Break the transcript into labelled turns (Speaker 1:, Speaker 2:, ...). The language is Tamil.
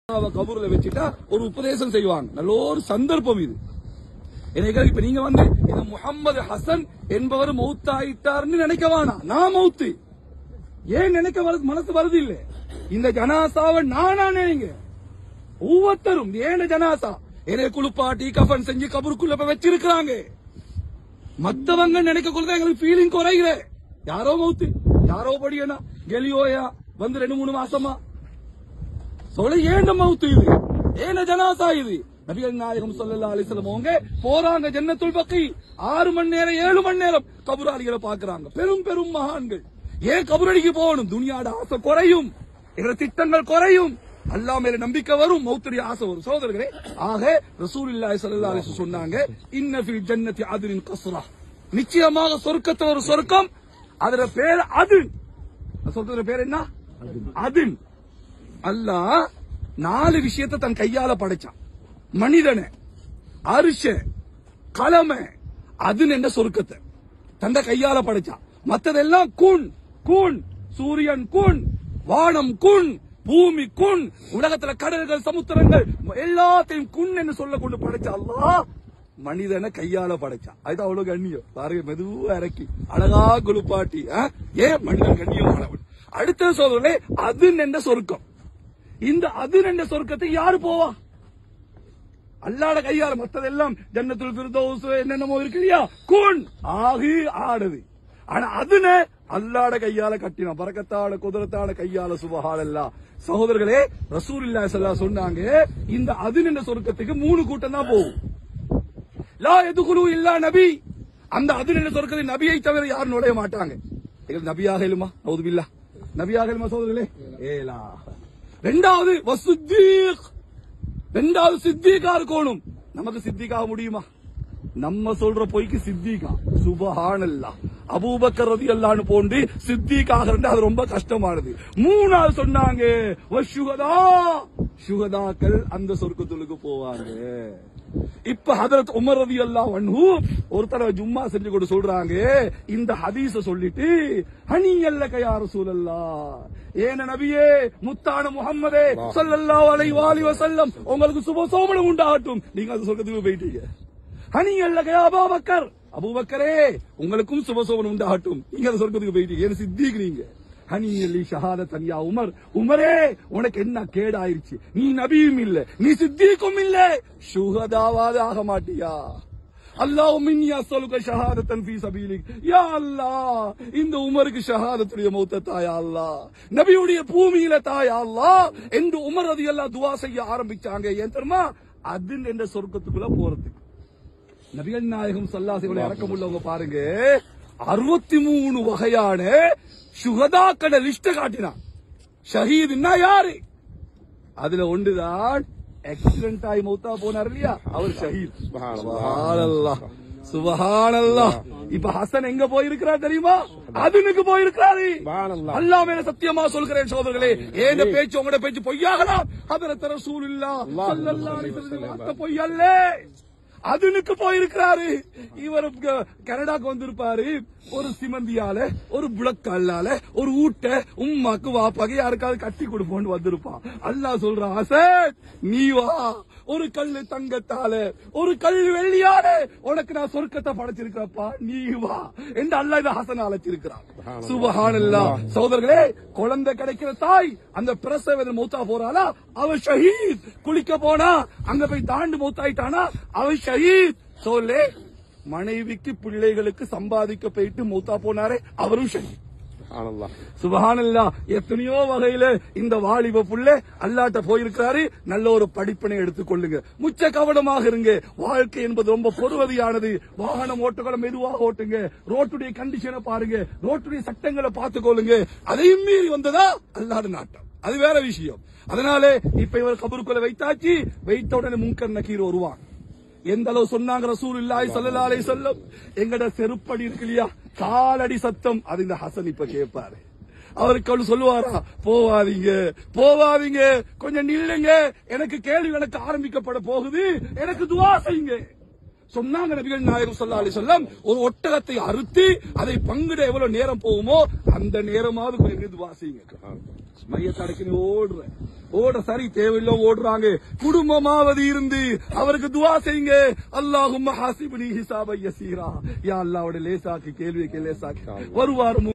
Speaker 1: அவ கபூர்ல வச்சுட்டா ஒரு உபதேசம் செய்வாங்க நல்ல ஒரு சந்தர்ப்பம் இது எனக்கு இப்ப நீங்க வந்து இந்த முகமது ஹசன் என்பவர் மௌத்தாயிட்டார்னு நினைக்க வேணாம் நான் மௌத்து ஏன் நினைக்க வருது மனசு வருது இல்ல இந்த ஜனாசாவை நானா நினைங்க ஒவ்வொருத்தரும் ஏன ஜனாசா என்னை குளிப்பாட்டி கஃபன் செஞ்சு கபருக்குள்ள போய் வச்சிருக்கிறாங்க மத்தவங்க நினைக்கக்குள்ளதான் எங்களுக்கு ஃபீலிங் குறைகிற யாரோ மௌத்து யாரோ படியனா கெலியோயா வந்து ரெண்டு மூணு மாசமா சொல்ல ஏண்ட மவுத்து இது ஏன ஜனாசா இது நபிகள் நாயகம் ஸல்லல்லாஹு அலைஹி வஸல்லம் அவங்க போறாங்க ஜன்னத்துல் பக்கி ஆறு மணி நேரம் ஏழு மணி நேரம் கபராளிகளை பாக்குறாங்க பெரும் பெரும் மகான்கள் ஏன் கபரடிக்கு போகணும் துனியாட ஆசை குறையும் எங்களோட திட்டங்கள் குறையும் அல்லாஹ் மேல நம்பிக்கை வரும் மௌத்துடைய ஆசை வரும் சோதரர்களே ஆக ரசூலுல்லாஹி ஸல்லல்லாஹு அலைஹி வஸல்லம் சொன்னாங்க இன்ன ஃபில் ஜன்னதி அதுலின் கஸ்ரா நிச்சயமாக சொர்க்கத்துல ஒரு சொர்க்கம் அதுல பேர் அது சொல்றது பேர் என்ன அதின் அல்லாஹ் நாலு விஷயத்தை தன் கையால படைச்சான் மனிதனை அரிச கலமை அது என்ற சொருக்கத்தை தந்த கையால படைச்சான் மத்ததெல்லாம் கூண் கூண் சூரியன் கூண் வானம் கூண் பூமி குண் உலகத்துல கடல்கள் சமுத்திரங்கள் எல்லாத்தையும் குண் என்று சொல்ல கொண்டு படைச்ச அல்லாஹ் மனிதனை கையால படைச்சான் அதுதான் அவ்வளவு கண்ணியம் பாருங்க மெதுவா இறக்கி அழகா குளிப்பாட்டி ஆ? ஏன் மனிதன் கண்ணியமானவன் அடுத்த சொல்றே அது என்ற சொருக்கம் இந்த அது என்ற சொர்க்கத்தை யாரு போவா அல்லாட கையால மத்ததெல்லாம் ஜன்னத்துல் ஃபிர்தௌஸ் என்னென்னமோ இருக்கு இல்லையா கூன் ஆகி ஆடுது ஆனா அதுன அல்லாட கையால கட்டினா பறக்கத்தாட குதிரத்தாட கையால சுபஹானல்லா சகோதரர்களே ரசூலுல்லாஹி ஸல்லல்லாஹு சொன்னாங்க இந்த அது என்ற சொர்க்கத்துக்கு மூணு கூட்டம் தான் போகும் லா எதுகுலு இல்லா நபி அந்த அது என்ற சொர்க்கத்தில் நபியை தவிர யாரும் நுழைய மாட்டாங்க எங்களுக்கு நபியாக இலுமா நவுதுபில்லா நபியாக இலுமா சகோதரர்களே ஏலா ரெண்டாவது வசுத்தீக் ரெண்டாவது சித்திகா இருக்கணும் நமக்கு சித்திகாக முடியுமா நம்ம சொல்ற பொய்க்கு சித்திகா சுபஹானல்லா அபூபக்கர் ரதி அல்லான்னு போன்று சித்திகாக இருந்தா அது ரொம்ப கஷ்டமானது மூணாவது சொன்னாங்க சுகதா சுகதாக்கள் அந்த சொர்க்கத்துக்கு போவாங்க இப்ப ஹதரத் உமர் ரதி அல்லா வன்ஹு ஒரு தடவை ஜும்மா செஞ்சு கொண்டு சொல்றாங்க இந்த ஹதீஸ சொல்லிட்டு ஹனி அல்ல கையா ரசூலல்லா ஏன நபியே முத்தான முகம்மதே ஸல்லல்லாஹு அலைஹி வாலி வஸல்லம் உங்களுக்கு சுப சோமனம் உண்டாகட்டும் நீங்க அந்த சொர்க்கத்துக்கு போயிட்டீங்க ஹனி அல்ல கையா அபூபக்கர் அபூபக்கரே உங்களுக்கும் சுப சோமனம் உண்டாகட்டும் நீங்க அந்த சொர்க்கத்துக்கு போயிட்டீங்க ஏன் சித்திக்கிறீங்க ஹனி அலி ஷஹாத தனியா உமர் உமரே உனக்கு என்ன கேடாயிருச்சு நீ நபியும் இல்ல நீ சித்திக்கும் இல்ல சுகதாவாது ஆக மாட்டியா அல்லாஹ் மின்னி அஸ்ஸலுக ஷஹாதத்தன் ஃபீ சபீலிக் யா அல்லாஹ் இந்த உமருக்கு ஷஹாதத்துடைய மௌத்த தாயா அல்லாஹ் நபியுடைய பூமியில தாயா அல்லாஹ் என்று உமர் ரலியல்லாஹு துஆ செய்ய ஆரம்பிச்சாங்க ஏன் தெரியுமா அதில் என்ற சொர்க்கத்துக்குள்ள போறதுக்கு நபிகள் நாயகம் சல்லாசிகளை இறக்கம் உள்ளவங்க பாருங்க அறுபத்தி மூணு வகையான சுகதாக்கள லிஸ்ட காட்டினான் ஷஹீதுன்னா யாரு அதுல ஒன்றுதான் ஆக்சிடென்ட் ஆகி மௌத்தா போனார் இல்லையா அவர் ஷஹீத் சுபஹானல்லாஹ் சுபஹானல்லாஹ் இப்ப ஹசன் எங்க போயிருக்கிறார் தெரியுமா அதுனுக்கு போயிருக்கிறாரு
Speaker 2: சுபஹானல்லாஹ்.
Speaker 1: அல்லாஹ் மேல சத்தியமா சொல்கிறேன் சோதரர்களே ஏன் பேச்சு உங்களோட பேச்சு பொய்யாகலாம் ஹதரத் ரசூலுல்லாஹ் ஸல்லல்லாஹு அலைஹி வஸல்லம் வார்த்தை பொய் அல்ல அதுனுக்கு போயிருக்கிறாரு இவர் க- கனடாக்கு வந்திருப்பாரு ஒரு சிமந்தியால ஒரு புளக்கல்லால ஒரு ஊட்ட உம்மாக்கு வாப்பாக்கு யாருக்காவது கட்டி கொடுப்போம்னு வந்திருப்பான் அல்லாஹ் சொல்றான் அசத் நீ வா ஒரு கல்லு தங்கத்தால ஒரு கல் வெள்ளியால உனக்கு நான் சொர்க்கத்தை படைச்சிருக்கிறப்பா நீ வா என்று அல்லாஹ் இதை ஹசன் அழைச்சிருக்கிறான் சுபஹானல்லாஹ் சகோதரர்களே குழந்தை கிடைக்கிற தாய் அந்த பிரசவ மௌத்தா போறாளா அவ ஷஹீத் குளிக்க போனா அங்க போய் தாண்டு மௌத்தாயிட்டானா அவ ஷஹீத் சொல்லு மனைவிக்கு பிள்ளைகளுக்கு சம்பாதிக்க போயிட்டு மௌத்தா போனாரே அவரும் ஷஹீத்
Speaker 2: சுப்ஹானல்லாஹ்
Speaker 1: சுபஹானல்லா எத்தனையோ வகையில இந்த வாலிப புள்ள அல்லாட்ட போயிருக்கிறாரு நல்ல ஒரு படிப்பினை எடுத்துக்கொள்ளுங்க முச்ச கவனமாக இருங்க வாழ்க்கை என்பது ரொம்ப பொறுவதியானது வாகனம் ஓட்டுகளை மெதுவாக ஓட்டுங்க ரோட்டுடைய கண்டிஷனை பாருங்க ரோட்டுடைய சட்டங்களை பார்த்துக்கொள்ளுங்க அதையும் மீறி வந்ததா அல்லாட நாட்டம் அது வேற விஷயம் அதனாலே இப்ப இவர் கபருக்குள்ள வைத்தாச்சு வைத்த உடனே முன்கர் நக்கீர் வருவான் எந்த அளவு சொன்னாங்க ரசூல் இல்லாய் சல்லல்லாஹு அலைஹி வஸல்லம் எங்கட செருப்படி இருக்கு இல்லையா காலடி சத்தம் அது இந்த ஹசன் இப்ப கேட்பாரு அவருக்கு அவரு சொல்லுவாரா போவாதீங்க போவாதீங்க கொஞ்சம் நில்லுங்க எனக்கு கேள்வி எனக்கு ஆரம்பிக்கப்பட போகுது எனக்கு துவா செய்யுங்க சொன்னாங்க நபிகள் நாயகம் ஸல்லல்லாஹு அலைஹி வஸல்லம் ஒரு ஒட்டகத்தை அறுத்து அதை பங்கிட எவ்வளவு நேரம் போகுமோ அந்த நேரமாவது கொஞ்சம் துவா செய்யுங்க மையத்தை அடக்கி நீ ஓடுற ஓட சரி தேவையில்ல ஓடுறாங்க குடும்பமாவது இருந்து அவருக்கு துவா செய்யுங்க அல்லாஹும்ம ஹாசிப்னி ஹிசாப யசீரா யா அல்லாஹ்வோட லேசாக்கி கேள்விக்கு லேசாக்கி வருவார்